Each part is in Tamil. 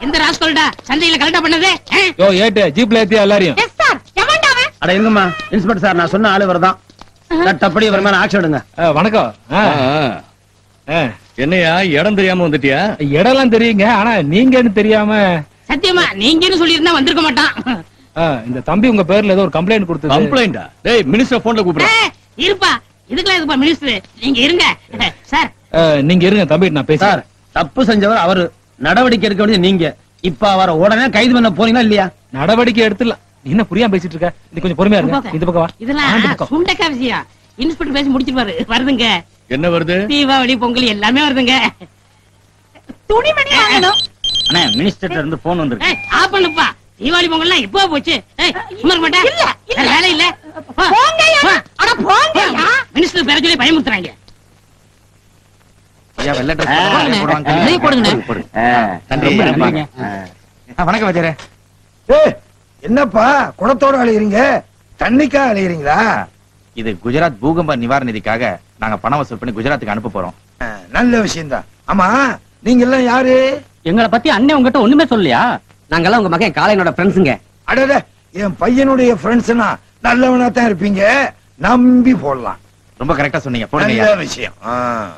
இந்த ராஸ்கோல்டா சந்தையில கலெக்டா பண்ணது யோ ஏட்டு ஜீப்ல ஏத்தி எல்லாரையும் எஸ் சார் எவன்டா அவன் அட இருங்கம்மா இன்ஸ்பெக்டர் சார் நான் சொன்ன ஆளு வரதான் சட்டப்படி இவர் மேல ஆக்ஷன் எடுங்க ஆ, வணக்கம் ஆ, ஆ. என்னையா இடம் தெரியாம வந்துட்டியா இடம்லாம் தெரியுங்க ஆனா நீங்கன்னு தெரியாம சத்தியமா நீங்கன்னு சொல்லியிருந்தா வந்திருக்க மாட்டான் ஆ, இந்த தம்பி உங்க பேர்ல ஏதோ ஒரு கம்ப்ளைண்ட் கொடுத்தது கம்ப்ளைண்டா டேய் மினிஸ்டர் போன்ல கூப்பிடுறேன் ஏய், இருப்பா இதுக்கெல்லாம் இதுப்பா மினிஸ்டர் நீங்க இருங்க சார் ஆ, நீங்க இருங்க தம்பி நான் பேசுறேன் சார் தப்பு செஞ்சவர் அவரு நடவடிக்கை எடுக்க வேண்டியது நீங்க இப்ப அவரை உடனே கைது பண்ண போறீங்களா இல்லையா நடவடிக்கை எடுத்துலாம் நீ என்ன புரியாம பேசிட்டு இருக்க நீ கொஞ்சம் பொறுமையா இருங்க இந்த பக்கம் வா ஆ, இந்த இதெல்லாம் பக்கம் சுண்டக்கா விஷயம் இன்ஸ்பெக்டர் பேசி முடிச்சிருவாரு வருதுங்க என்ன வருது தீபாவளி பொங்கல் எல்லாமே வருதுங்க துணிமணி வாங்கணும் அண்ணே மினிஸ்டர் இருந்து போன் வந்திருக்கு ஏய், ஆஃப் பண்ணுப்பா தீபாவளி பொங்கல்லாம் எப்போ போச்சு ஏய், சும்மா இருக்க மாட்டேன் இல்ல வேற வேலை இல்ல அட போங்க மினிஸ்டர் பேர சொல்லி பயமுறுத்துறாங்க ஐயா வெள்ளை dress ஆ, போடுங்க, போடுவாங்க. நெய் போடுங்கண்ணே. நன்றி, ரொம்ப நன்றி. நன்றிங்க. ஆ, வணக்கம் வச்சாரே ஏய், என்னப்பா குடத்தோட அலையறீங்க தண்ணிக்கா அலையறீங்களா இது குஜராத் பூகம்ப நிவாரண நிதிக்காக நாங்க பணம் வசூல் பண்ணி குஜராத்துக்கு அனுப்ப போறோம் ஆ, நல்ல விஷயம்தான் ஆமா நீங்க எல்லாம் யாரு எங்களை பத்தி அண்ணன் உங்ககிட்ட ஒண்ணுமே சொல்லலையா நாங்கெல்லாம் உங்க மகன் காளையனோட ஃப்ரெண்ட்ஸுங்க அடட என் பையனுடைய ஃப்ரெண்ட்ஸ்னா நல்லவனா தான் இருப்பீங்க நம்பி போடலாம் ரொம்ப கரெக்டா சொன்னீங்க போடுங்க நல்ல ஐயா. விஷயம் ஆ.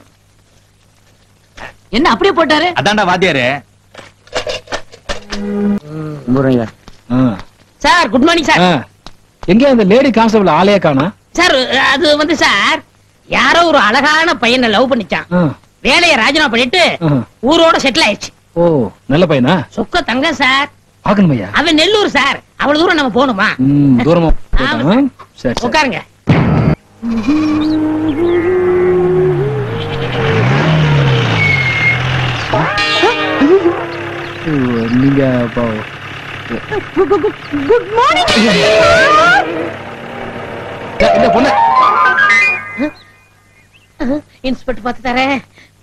என்ன அப்படியே போட்டாரு அதான்டா வாத்தியாரு ஆ. சார் குட் மார்னிங் சார் ஆ. எங்க அந்த லேடி கான்ஸ்டபிள் ஆளையே காணா சார் அது வந்து சார் யாரோ ஒரு அழகான பையனை லவ் பண்ணிச்சான் வேலையை ராஜினாமா பண்ணிட்டு ஊரோட செட்டில் ஆயிடுச்சு ஓ நல்ல பையனா சொக்க தங்க சார் பாக்கணும் ஐயா அவன் நெல்லூர் சார் அவ்வளவு தூரம் நம்ம போகணுமா ம், தூரமா ஆமா. போயிட்டான். சரி சரி. உட்காருங்க ஓ, நீங்க அப்போ குட் மார்னிங் இந்த பொண்ணு இன்ஸ்பெக்டர் பார்த்து தரேன்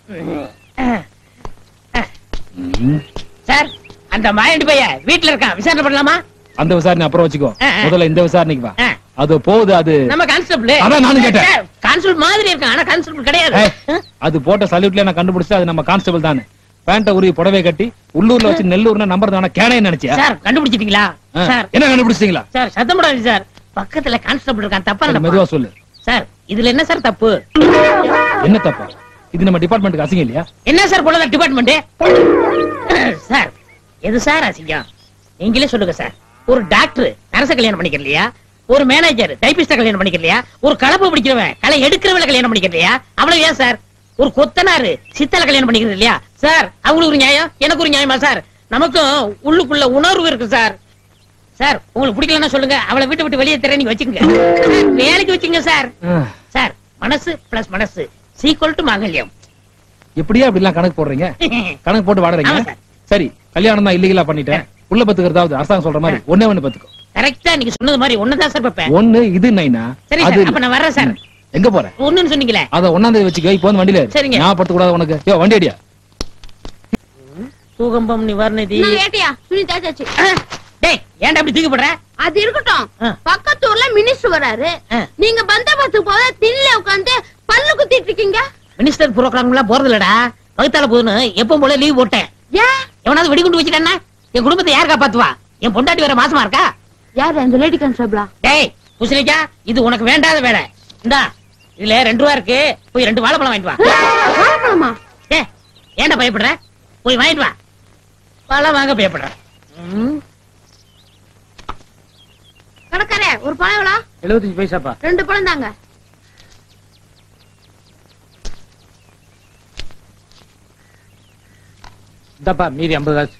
ம், சார் அந்த மாயண்டி பையன் வீட்டுல இருக்கான் விசாரணை பண்ணலாமா அந்த விசாரணை அப்புறம் வச்சுக்கோ ஆ, ஆ. முதல்ல இந்த விசாரணைக்கு வா ஆ. அது போகுது அது நம்ம கான்ஸ்டபிள் அதான் நானும் கேட்டேன். கான்ஸ்டபிள் மாதிரி இருக்கான் ஆனா கான்ஸ்டபிள் கிடையாது ஏய், அது போட்ட சல்யூட்ல நான் கண்டுபிடிச்சா அது நம்ம கான்ஸ்டபிள் தானே பேண்ட உருவி புடவை கட்டி உள்ளூர்ல வச்சு நெல்லூர்னா நம்பர் தானே கேனைய நினைச்சியா சார் கண்டுபிடிச்சிட்டீங்களா ஆ, சார் என்ன கண்டுபிடிச்சிட்டீங்களா சார் சத்தம் போடாதீங்க சார் பக்கத்துல கான்ஸ்டபிள் இருக்கான் தப்பா சரி, நினைப்பான். மெதுவா சொல்லு சார் இதுல என்ன சார் தப்பு என்ன தப்பா இது நம்ம டிபார்ட்மெண்ட்டுக்கு அசிங்கம் இல்லையா என்ன சார் போல டிபார்ட்மெண்ட் சார் எது சார் அசிங்கம் நீங்களே சொல்லுங்க சார் ஒரு டாக்டர் நரச கல்யாணம் பண்ணிக்கலையா ஒரு மேனேஜர் டைபிஸ்ட கல்யாணம் பண்ணிக்கலையா ஒரு கலப்பு பிடிக்கிறவன் களை எடுக்கிறவள கல்யாணம் பண்ணிக்கலையா அவ்வளவு ஏன் சார் ஒரு கொத்தனாரு சித்தல கல்யாணம் பண்ணிக்கிறது இல்லையா சார் அவங்களுக்கு ஒரு நியாயம் எனக்கு ஒரு நியாயமா சார் நமக்கும் உள்ளுக்குள்ள உணர்வு இருக்கு சார் சார் உங்களுக்கு பிடிக்கலன்னா சொல்லுங்க அவளை விட்டு விட்டு வெளியே தர நீங்க வச்சுக்கோங்க சார், வேலைக்கு வச்சுங்க சார் ஆ, சார் மனசு பிளஸ் மனசு சீக்வல் டு மாங்கல்யம் எப்படியா அப்படிலாம் கணக்கு போடுறீங்க கணக்கு போட்டு வாடுறீங்க ஆமா சார். சரி கல்யாணம் தான் இல்லீகலா பண்ணிட்டேன் உள்ள பத்துக்கிறதாவது அரசாங்கம் சொல்ற மாதிரி ஒண்ணே ஒண்ணு பத்துக்கோ கரெக்டா நீங்க சொன்னது மாதிரி ஒண்ணுதான் சார் பாப்பேன் ஒண்ணு இது நைனா சரி அது சார் இல்ல. அப்ப நான் வர்றேன் சார் எங்க போற ஒண்ணுன்னு சொன்னீங்களே அத ஒன்னாம் தேதி வச்சுக்க இப்போ வந்து வண்டியில ஏறு. சரிங்க. நான் படுத்த கூடாது உனக்கு யோ வண்டி அடியா பூகம்பம் நிவாரண நிதி நான் ஏட்டியா துணி தேய்ச்சாச்சு ஆ, டேய் ஏன்டா அப்படி தூக்கி போடுற அது இருக்கட்டும் ஆ. பக்கத்து ஊர்ல மினிஸ்டர் வராரு ஆ. நீங்க பந்தோபஸ்துக்கு போத திண்ணில உட்காந்து பல்லு குத்திட்டு இருக்கீங்க மினிஸ்டர் புரோகிராம் எல்லாம் போறது இல்லடா வகுத்தால போதுன்னு எப்பவும் போல லீவ் போட்டேன் ஏன் எவனாவது வெடிகுண்டு வச்சுட்டானா என் குடும்பத்தை யார் காப்பாத்துவா என் பொண்டாட்டி வேற மாசமா இருக்கா யார் அந்த லேடி கான்ஸ்டபிளா டேய் புசிலிக்கா இது உனக்கு வேண்டாத வேலை இந்தா இதுல ரெண்டு ரூபா இருக்கு போய் ரெண்டு வாழைப்பழம் வாங்கிட்டு வா வாழைப்பழமா ஏ ஏன்டா பயப்படுற போய் வாங்கிட்டு வா பழம் வாங்க பயப்படுற ம், கடைக்காரே ஒரு பழம் எவ்வளோ எழுபத்தஞ்சு பைசாப்பா ரெண்டு பழம் தாங்க இந்தாப்பா மீதி ஐம்பது காசு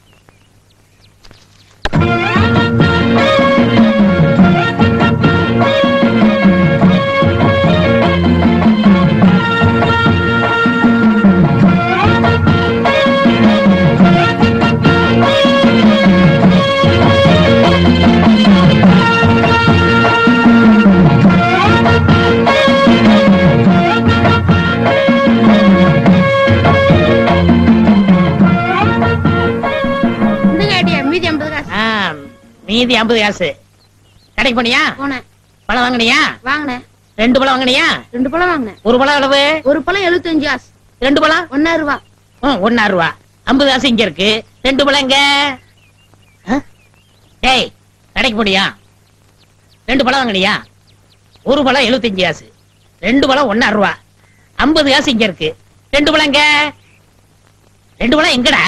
இந்தங்க ஏட்டியா மீதி ஐம்பது காசு ஆ, மீதி ஐம்பது காசு கடைக்கு போனியா போனேன் பழம் வாங்கினியா வாங்கினேன் ரெண்டு பழம் வாங்கினியா ரெண்டு பழம் வாங்கினேன் ஒரு பழம் அளவு ஒரு பழம் எழுபத்தஞ்சு காசு ரெண்டு பழம் ஒன்னா ரூபா ம், ஒண்ணா ரூபா ஐம்பது காசு இங்க இருக்கு ரெண்டு பழம் எங்க ஆ? டேய் கடைக்கு போனியா ரெண்டு பழம் வாங்கினியா ஒரு பழம் எழுபத்தஞ்சு காசு ரெண்டு பழம் ஒன்னா ரூபா ஐம்பது காசு இங்க இருக்கு ரெண்டு பழம் எங்க ரெண்டு பழம் எங்கடா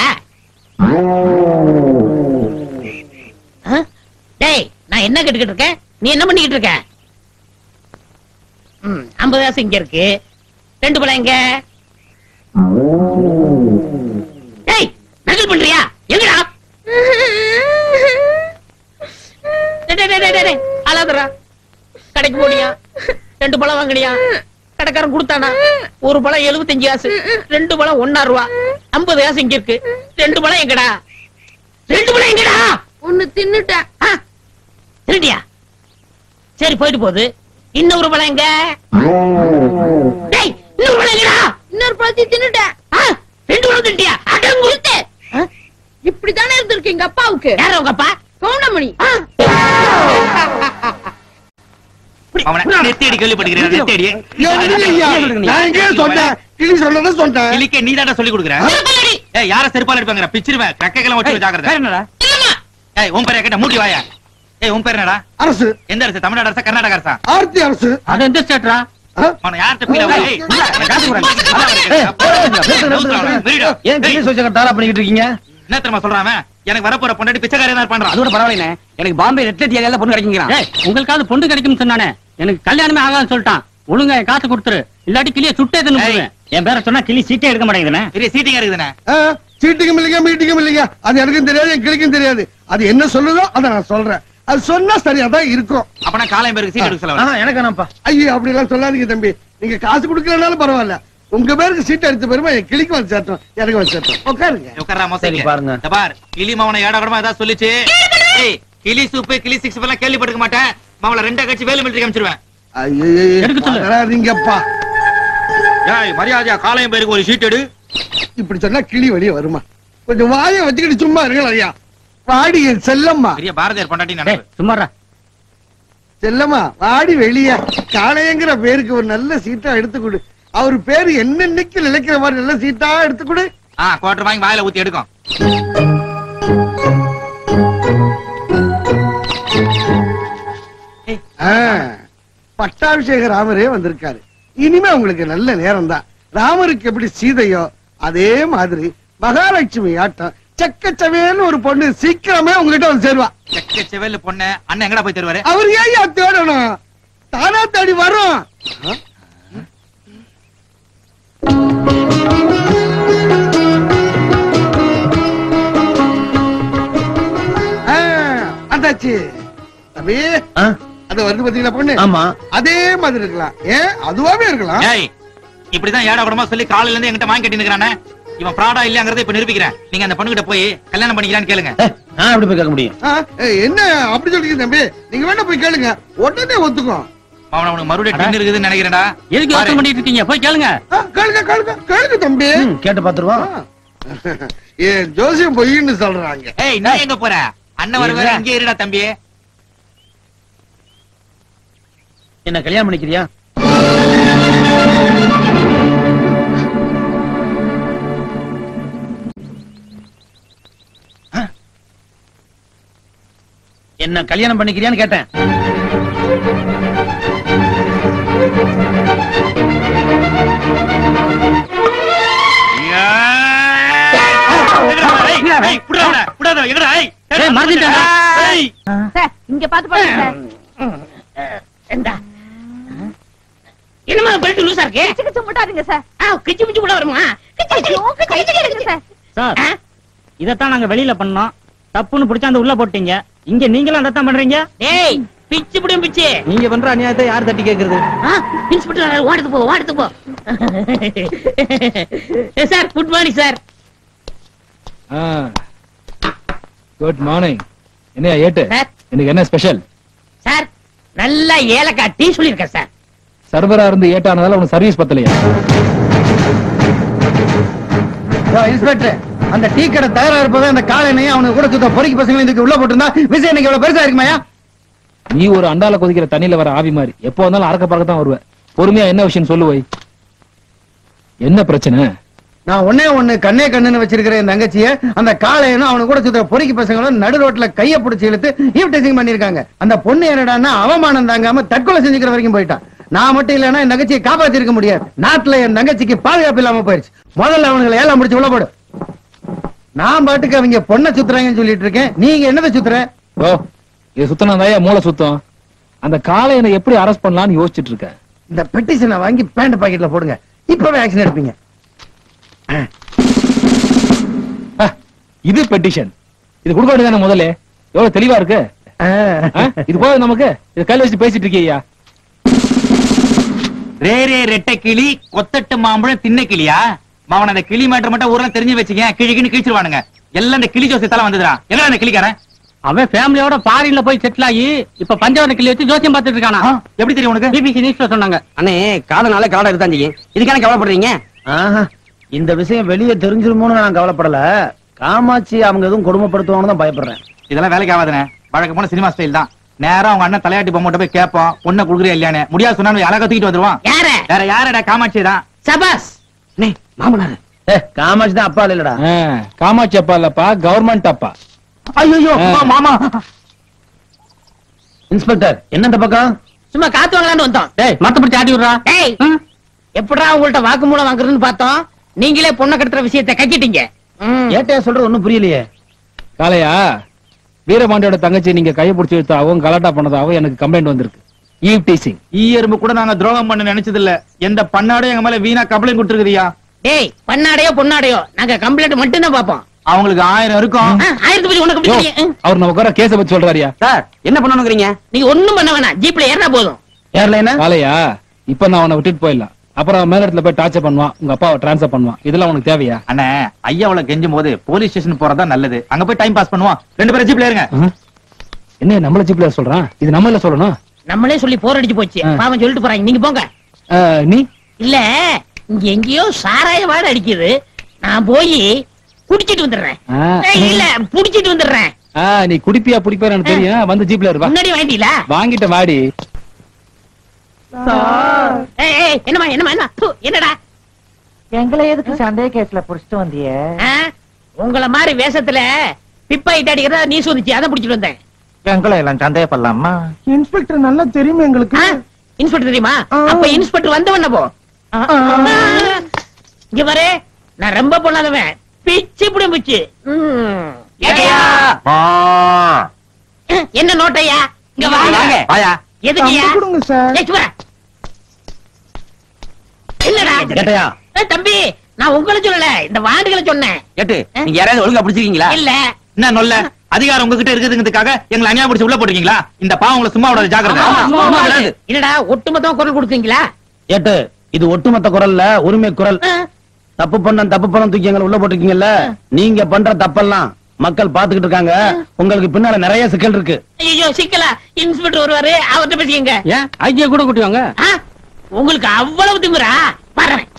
ஆ? டேய் நான் என்ன கேட்டுக்கிட்டு இருக்கேன் நீ என்ன பண்ணிக்கிட்டு இருக்க ம் ஐம்பது காசு இங்க இருக்கு ரெண்டு பழம் எங்க டேய் நகல் பண்றியா எங்கடா டேய், டேய், டேய், டேய், டேய், அழாதடா கடைக்கு போனியா ரெண்டு பழம் வாங்கினியா கடைக்காரன் கொடுத்தானா ஒரு பழம் எழுபத்தஞ்சு காசு ரெண்டு பழம் ஒன்னா ரூபா ஐம்பது காசு இங்க இருக்கு ரெண்டு பழம் எங்கடா ரெண்டு பழம் எங்கடா ஒண்ணு தின்னுட்டேன் ஆ, திருடியா சரி போயிட்டு போகுது இன்னொரு பழம் எங்க டேய் இன்னொரு பழம் எங்கடா இன்னொரு பழத்தை தின்னுட்டேன் ஆ, ரெண்டு பழம் திருட்டியா அடங்கு ஆ, இப்படித்தானே இருந்திருக்கு எங்க அப்பாவுக்கு யாரு உங்க அப்பா கவுண்டமணி ஆ, அவனை நெத்தேடி கேள்விப்படுகிறேன் நெத்தேடி நான் எங்கே சொன்னேன் கிளி சொன்னதை சொன்னேன் கிளிக்க நீ தாண்டா சொல்லி கொடுக்குற செருப்பாலடி. ஏய் யார செருப்பால எடுப்பாங்க பிச்சிருவேன் ரெக்கைக்கெல்லாம் வச்சு ஜாக்கிரதை என்னடா இல்லம்மா. ஏய் உன் பேர் கேட்ட மூடி வாயா ஏய் உன் பேர் என்னடா அரசு எந்த அரசு தமிழ்நாடு அரசா கர்நாடக அரசா ஆர்த்தி அரசு அது எந்த ஸ்டேட்ரா ஆ? அவன யார்கிட்ட போய் அவன் ஏய் உள்ள, நான் காசு கொடுறேன். அதான் அவனுக்கு ஏய், கேட்கிறேன். நவுத்துறா அவனை, வெறிடா. ஏன் ஏய், கிளி சோச்சக டாரா பண்ணிக்கிட்டு இருக்கீங்க என்ன தெரியுமா சொல்றான் அவன்? எனக்கு வரப்போற பொண்டாட்டி பிச்சைக்காரன் தான் பண்றான் அதோட பரவாயில்லைண்ணே எனக்கு பாம்பே ரெட்லெட் ஏரியால பொண்ணு கிடைக்குங்கிறான் உங்களுக்காவது பொண்ணு கிடைக்கும் சொன்னானே எனக்கு கல்யாணமே ஆகாதுன்னு சொல்லிட்டான் ஒழுங்கா என் காசு கொடுத்துரு இல்லாட்டி கிளிய சுட்டே தின்னு ஏய். போடுவேன். என் பேரை சொன்னா கிளி சீட்டே எடுக்க மாட்டேங்குதுண்ணே பெரிய சீட்டிங்கா இருக்குதுண்ணே ஆ, சீட்டுக்கும் இல்லைங்க மீட்டிங்கும் இல்லைங்க அது எனக்கும் தெரியாது என் கிளிக்கும் தெரியாது அது என்ன சொல்லுதோ அதை நான் சொல்றேன் அது சொன்னா சரியா தான் இருக்கும் அப்பனா காலையும் பேருக்கு சீட் எடுக்க சொல்ல எனக்கு வேணாம்ப்பா ஐயோ அப்படி எல்லாம் சொல்லாதீங்க தம்பி நீங்க காசு கொடுக்கலனாலும் பரவாயில்ல உங்க பேருக்கு சீட் எடுத்த பெருமை என் கிளிக்கு வந்து சேர்த்தோம் எனக்கு வந்து சேர்த்தோம் உட்காருங்க உட்கார்றா சரி, மோசடி பாருங்க. இந்த பார் கிளி மாவன ஏடா கூடமா ஏதாவது சொல்லிச்சு ஏய் கிளி சூப்பு கிளி சிக்ஸ் எல்லாம் கேள்விப்பட்டுக்க மாட்டேன் மாவள ரெண்டா கட்சி வேலு மிலிட்டரி காமிச்சிருவேன் எடுக்க சொல்லு. வராதீங்கப்பா ஏய் மரியாதையா காலையும் பேருக்கு ஒரு சீட் எடு இப்படி சொன்னா கிளி வெளியே வருமா கொஞ்சம் வாயை வச்சுக்கிட்டு சும்மா இருங்களா ஐயா வாடி என் செல்லம்மா பெரிய பாரதியார் பொண்டாட்டி நினைப்பு சும்மாரா செல்லம்மா வாடி வெளிய காளையங்கிற பேருக்கு ஒரு நல்ல சீட்டா எடுத்து கொடு அவர் பேரு என்னன்னைக்கு நிலைக்கிற மாதிரி நல்ல சீட்டா எடுத்து கொடு ஆ குவார்டர் வாங்கி வாயில ஊத்தி எடுக்கும் ஆ, பட்டாபிஷேக ராமரே வந்திருக்காரு இனிமே உங்களுக்கு நல்ல நேரம் தான் ராமருக்கு எப்படி சீதையோ அதே மாதிரி மகாலட்சுமி ஆட்டம் செக்கச்சவேன்னு ஒரு பொண்ணு சீக்கிரமே உங்ககிட்ட வந்து சேருவா செக்க செவல்ல பொண்ணு அண்ணன் எங்கடா போய் தருவாரு அவர் ஏன் தேடணும் தானா தேடி வரும் ஆ, வந்தாச்சு தம்பி அது வருது பாத்தீங்களா பொண்ணு ஆமா அதே மாதிரி இருக்கலாம் ஏன் அதுவாவே இருக்கலாம் ஏய் இப்படிதான் ஏடா கூடமா சொல்லி காலையில இருந்து என்கிட்ட வாங்கி கட்டி நிக்கிறானே இவன் ஃப்ராடா இல்லங்கறத இப்ப நிரூபிக்கிறேன் நீங்க அந்த பொண்ணுகிட்ட போய் கல்யாணம் பண்ணிக்கலாம்னு கேளுங்க நான் எப்படி போய் கேட்க முடியும் ஆ, ஏய், என்ன அப்படி சொல்றீங்க தம்பி நீங்க வேணா போய் கேளுங்க உடனே ஒத்துக்கும் அவன அவனுக்கு மறுபடியும் டின் இருக்குதுன்னு நினைக்கிறேன்டா எதுக்கு யோசனை பண்ணிட்டு இருக்கீங்க போய் கேளுங்க ஆ, கேளுங்க கேளுங்க கேளுங்க தம்பி கேட்டு பாத்துருவோம் ஆ. ஏன் ஜோசியம் பொய்ன்னு சொல்றாங்க ஏய் நீ எங்க போற அண்ணன் வருவாரு இருடா. இங்கே இருடா தம்பி என்ன கல்யாணம் பண்ணிக்கிறியா என்ன கல்யாணம் பண்ணிக்கிறியான்னு கேட்டேன் ஏய், புடுடா அவனை, புடுடா அவனை, எங்கடா, ஏய், ஏய், மறந்துட்டேன்டா. ஏய். சார் இங்க பாத்து பாருங்க சார் இந்தா. என்னம்மா பெல்ட் லூசா இருக்கு கிச்சு கிச்சு முட்டாதீங்க சார் ஆ, கிச்சு பிச்சு கூட வருமா கிச்சு கிச்சு, ஐயோ, கிச்சு கையில கிச்சு, எடுங்க சார் சார் ஆ? இதத்தான் நாங்க வெளியில பண்ணோம் தப்புன்னு பிடிச்சா அந்த உள்ள போட்டீங்க இங்க நீங்களும் அதைத்தான் பண்றீங்க டேய் பிச்சு பிடியும் பிச்சு நீங்க பண்ற அநியாயத்தை யார் தட்டி கேக்குறது ஆ, இன்ஸ்பெக்டர் ஓடுது போ ஓடுது போ sir good morning sir good morning என்னையா ஏட்டு சார் இன்னைக்கு என்ன ஸ்பெஷல் சார் நல்ல ஏலக்காய் டீ சொல்லியிருக்கேன் சார் சர்வரா இருந்து ஏட்டானதால உனக்கு சர்வீஸ் பத்தலையா இன்ஸ்பெக்டர் அந்த டீ கடை தயாரா இருப்பதை அந்த காலையினையும் அவனுக்கு கூட சுத்த பொறுக்கி பசங்களை இதுக்கு உள்ள போட்டிருந்தா விஷயம் இன்னைக்கு எவ்வளவு பெருசா இருக்குமாயா நீ ஒரு அண்டால கொதிக்கிற தண்ணியில வர ஆவி மாதிரி எப்போ வந்தாலும் அறக்க பறக்க தான் வருவ பொறுமையா என்ன விஷயம் சொல்லு வை என்ன பிரச்சனை நான் ஒண்ணே ஒண்ணு கண்ணே கண்ணுன்னு வச்சிருக்கிற என் தங்கச்சிய அந்த காளையனும் அவனு கூட சுத்த பொறுக்கி பசங்களும் நடு ரோட்ல கைய பிடிச்சி இழுத்து ஈவ்டீசிங் பண்ணிருக்காங்க அந்த பொண்ணு என்னடான்னா அவமானம் தாங்காம தற்கொலை செஞ்சுக்கிற வரைக்கும் போயிட்டான் நான் மட்டும் இல்லைன்னா என் தங்கச்சியை காப்பாத்திருக்க முடியாது நாட்டுல என் தங்கச்சிக்கு பாதுகாப்பு இல்லாம போயிருச்சு முதல்ல அவனுங்களை ஏலம் முடிச்சு உள்ள போடு நான் பாட்டுக்கு அவங்க பொண்ணை சுத்துறாங்கன்னு சொல்லிட்டு இருக்கேன் நீங்க என்னதை சுத்துற ஓ இது சுத்தனா மூளை சுத்தம் அந்த காளையனை எப்படி அரெஸ்ட் பண்ணலாம்னு யோசிச்சுட்டு இருக்கேன் இந்த பெட்டிஷனை வாங்கி பேண்ட் பாக்கெட்ல போடுங்க இப்பவே ஆக்ஷன் எடுப்பீங்க ஆ, இது பெட்டிஷன் இது கொடுக்க வேண்டியதானே முதல்ல எவ்வளவு தெளிவா இருக்கு ஆ, இது போதும் நமக்கு இது கையில வச்சு பேசிட்டு இருக்கியா ரே ரே ரெட்டை கிளி கொத்தட்டு மாம்பழம் திண்ணை கிளியா மாவன அந்த கிளி மேட்டர் மட்டும் ஊர்ல தெரிஞ்சு வச்சுக்க கிழிக்கின்னு கிழிச்சிருவானுங்க எல்லாம் இந்த கிளி ஜோசியத்தால வந்ததுடா எங்க அந்த கிளிக்காரன் அவன் ஃபேமிலியோட ஃபாரின்ல போய் செட்டில் ஆகி இப்ப பஞ்சவன கிளி வச்சு ஜோசியம் பார்த்துட்டு இருக்கானா ஆ, எப்படி தெரியும் உனக்கு பிபிசி நியூஸ்ல சொன்னாங்க அண்ணே காதனால காடை எடுத்தான் செய்யும் இதுக்கான கவலைப்படுறீங்க ஆஹா, இந்த விஷயம் வெளியே தெரிஞ்சிருமோன்னு நான் கவலைப்படல காமாட்சி அவங்க எதுவும் கொடுமைப்படுத்துவாங்கன்னு தான் பயப்படுறேன் இதெல்லாம் வேலைக்கு ஆகாதுண்ணே வழக்கம் போன சினிமா ஸ்டைல் தான் நேரா அவங்க அண்ணன் தலையாட்டி பொம்மை போய் கேட்போம் பொண்ணை குடுக்குறியா இல்லையானே முடியாது சொன்னா அழகா தூக்கிட்டு வந்துருவான் யார வேற யாரடா காமாட்சி தான் சபாஸ் அண்ணே மாமனார் ஏ காமாட்சி தான் அப்பா இல்லடா ஆ, காமாட்சி அப்பா இல்லப்பா கவர்மெண்ட் அப்பா ஐயோ ஆ. மாமா இன்ஸ்பெக்டர் என்ன இந்த பக்கம் சும்மா காத்து வாங்கலாம்னு வந்தோம் டேய் மத்த பிடிச்சி ஆட்டி விடுறா டேய் எப்படா உங்கள்ட்ட வாக்குமூலம் வாங்குறதுன்னு பார்த்தோம் நீங்களே பொண்ணை கடத்துற விஷயத்தை கக்கிட்டீங்க ம். ஏட்டையா சொல்றது ஒண்ணும் புரியலையே காளையா வீரபாண்டியோட தங்கச்சி நீங்க கையை பிடிச்சி இழுத்தாவும் கலாட்டா பண்ணதாவும் எனக்கு கம்ப்ளைண்ட் வந்திருக்கு ஈவ் டீசிங் ஈ எறும்பு கூட நாங்க துரோகம் பண்ண நினைச்சது இல்ல எந்த பண்ணாடும் எங்க மேல வீணா கம்ப்ளைண்ட் கொடுத்துருக்குதியா டேய் பண்ணாடையோ பொண்ணாடையோ நாங்க கம்ப்ளைண்ட் மட்டும் தான் பாப்போம் அவங்களுக்கு ஆயிரம் இருக்கும் ஆ, ஆயிரத்தி பத்தி உனக்கு எப்படி தெரியும்? ம். அவர் நம்ம உட்கார கேஸ பத்தி சொல்றாரியா சார் என்ன பண்ணணுங்கிறீங்க நீங்க ஒண்ணும் பண்ண வேணாம் ஜீப்ல ஏறினா போதும் ஏர்லைனா காளையா இப்ப நான் அவனை விட்டுட்டு போயிடலாம் அப்புறம் மேலிடத்துல போய் டார்ச்சர் பண்ணுவான் உங்க அப்பாவை டிரான்ஸ்ஃபர் பண்ணுவான் இதெல்லாம் உனக்கு தேவையா அண்ணே ஐயா அவளை கெஞ்சும் போது போலீஸ் ஸ்டேஷன் போறதா நல்லது அங்க போய் டைம் பாஸ் பண்ணுவோம் ரெண்டு பேரும் ஜீப்ல இருங்க ஆ? என்ன நம்மள ஜிப்ல சொல்றான் இது நம்ம இல்ல சொல்லணும் நம்மளே சொல்லி போர் அடிச்சு போச்சு ஆ. பாவம் சொல்லிட்டு போறாங்க நீங்க போங்க ஆ, நீ இல்ல இங்க எங்கேயோ சாராய வாடை அடிக்குது நான் போய் குடிச்சிட்டு வந்துடுறேன் ஆ. ஏய், இல்ல புடிச்சிட்டு வந்துடுறேன் ஆ, நீ குடிப்பியா புடிப்பியா எனக்கு தெரியும் வந்து ஜீப்ல இருவா முன்னாடி வாங்கிட்டீங்களா வாங்கிட்ட வாடி ஏய், ஏய், என்னம்மா என்னம்மா என்ன ப்பு, என்னடா எங்களை எதுக்கு சந்தேக கேஸ்ல புடிச்சிட்டு வந்திய ஆ? உங்கள மாதிரி வேஷத்துல பிப்பா இட்டு அடிக்கிறதா நீ சொன்னிச்சு அதை புடிச்சிட்டு வந்தேன் எங்களை எல்லாம் சந்தேகப்படலாமா இன்ஸ்பெக்டர் நல்லா தெரியுமே எங்களுக்கு ஆ? இன்ஸ்பெக்டர் தெரியுமா அப்ப இன்ஸ்பெக்டர் வந்தவன போ இங்க பாரு நான் ரொம்ப பொண்ணாதவன் பிச்சு புடி பிச்சு ம். ஏட்டையா? என்ன நோட்டையா இங்க வாங்க வாயா எதுக்குயா கொடுங்க சார் ஏய், சும்மா. என்னடா ஏட்டையா ஏய், தம்பி நான் உங்களை சொல்லல இந்த வாண்டுகளை சொன்னேன் ஏட்டு நீங்க யாராவது ஒழுங்கா பிடிச்சிருக்கீங்களா இல்ல என்ன நொல்ல அதிகாரம் உங்ககிட்ட இருக்குதுங்கிறதுக்காக எங்களை அநியாயம் பிடிச்சு உள்ள போட்டுருக்கீங்களா இந்த பாவம் உங்களை சும்மா விடாது ஜாக்கிரதை ஆமா, சும்மா சும்மா விடாது. விடாது. என்னடா ஒட்டுமொத்தமா குரல் கொடுத்தீங்களா ஏட்டு இது ஒட்டுமொத்த குரல்ல உரிமை குரல் ஆ. தப்பு பண்ண தப்பு பண்ண தூக்கி எங்களை உள்ள போட்டிருக்கீங்கல்ல நீங்க பண்ற தப்பெல்லாம் மக்கள் பாத்துக்கிட்டு இருக்காங்க உங்களுக்கு பின்னால நிறைய சிக்கல் இருக்கு ஐயோ சிக்கலா இன்ஸ்பெக்டர் வருவாரு அவர்கிட்ட பேசிக்கங்க ஏன் ஐஜியை கூட கூட்டி வாங்க ஆ? உங்களுக்கு அவ்வளவு திமுறா பாருங்க